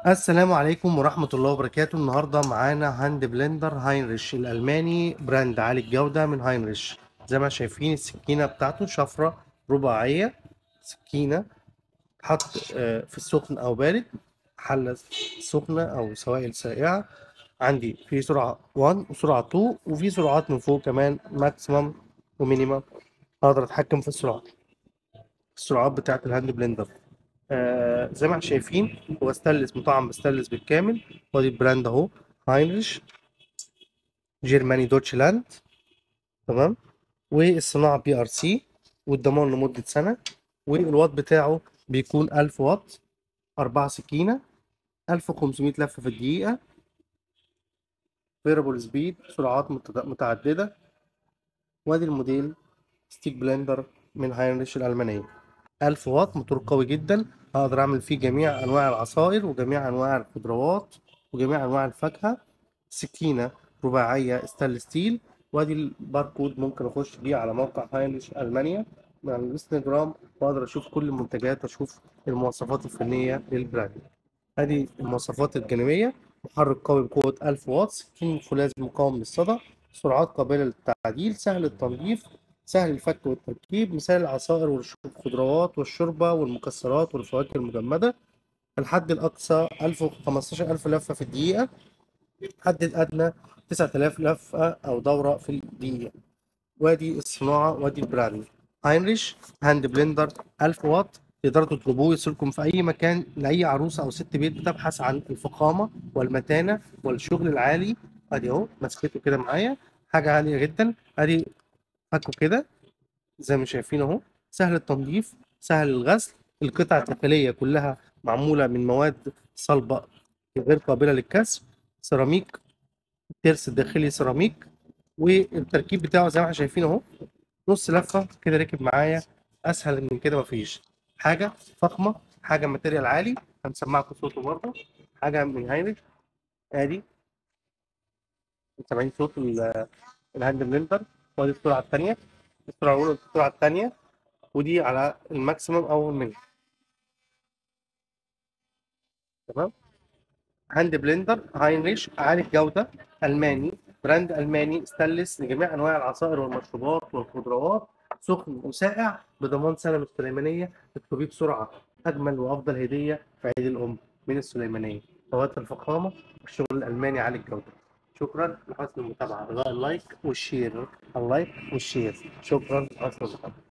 السلام عليكم ورحمة الله وبركاته النهاردة معانا هاند بلندر هاينريش الألماني براند عالي الجودة من هاينريش زي ما شايفين السكينة بتاعته شفرة رباعية سكينة تحط آه، في السخن أو بارد حلة سخنة أو سوائل سائعة عندي في سرعة 1 وسرعة 2 وفي سرعات من فوق كمان ماكسيمم ومينيمم أقدر أتحكم في السرعات السرعات بتاعة الهاند بلندر آه زي ما احنا شايفين هو ستانلس مطعم بستانلس بالكامل وادي البراند اهو هاينريش جيرماني دوتشلاند تمام والصناعة بي ار سي والضمان لمدة سنة والواط بتاعه بيكون 1000 واط أربعة سكينة 1500 لفة في الدقيقة فيربل سبيد سرعات متد- متعددة وادي الموديل ستيك بلندر من هاينريش الألمانية 1000 واط موتور قوي جدا اقدر اعمل فيه جميع انواع العصائر وجميع انواع الخضروات وجميع انواع الفاكهه سكينه رباعيه ستانلس ستيل وادي الباركود ممكن اخش بيه على موقع هاينريش المانيا من على الانستجرام واقدر اشوف كل المنتجات اشوف المواصفات الفنيه للبراند ادي المواصفات الجانبيه محرك قوي بقوه 1000 واط سكين فولاذ مقاوم للصدى سرعات قابله للتعديل سهل التنظيف سهل الفك والتركيب مثال العصائر والخضروات والشوربة والمكسرات والفواكه المجمدة الحد الأقصى 1000 و 15000 لفة في الدقيقة الحد الأدنى 9000 لفة أو دورة في الدقيقة وادي الصناعة وادي البراند هاينريش هاند بلندر 1000 واط تقدروا تطلبوه يوصلكم في أي مكان لأي عروسة أو ست بيت بتبحث عن الفخامة والمتانة والشغل العالي أدي أهو مسكته كده معايا حاجة عالية جدا أدي فكه كده زي ما شايفين اهو سهل التنظيف سهل الغسل القطع الداخلية كلها معمولة من مواد صلبة غير قابلة للكسر سيراميك الترس الداخلي سيراميك والتركيب بتاعه زي ما احنا شايفين اهو نص لفة كده ركب معايا اسهل من كده مفيش حاجة فخمة حاجة ماتيريال عالي هنسمعكم صوته برضه حاجة من هاينريش ادي سامعين صوت ال- الهاند بلندر وادي السرعة التانية السرعة الأولى والسرعة التانية ودي على الماكسيمم أو المينيمم تمام هاند بلندر هاينريش عالي الجودة ألماني براند ألماني ستانلس لجميع أنواع العصائر والمشروبات والخضروات سخن وساقع بضمان سنة من السليمانية اطلبيه بسرعة أجمل وأفضل هدية في عيد الأم من السليمانية فوات الفخامة والشغل الألماني عالي الجودة شكرا لحسن المتابعة رجاء اللايك والشير اللايك والشير شكرا لحسن المتابعة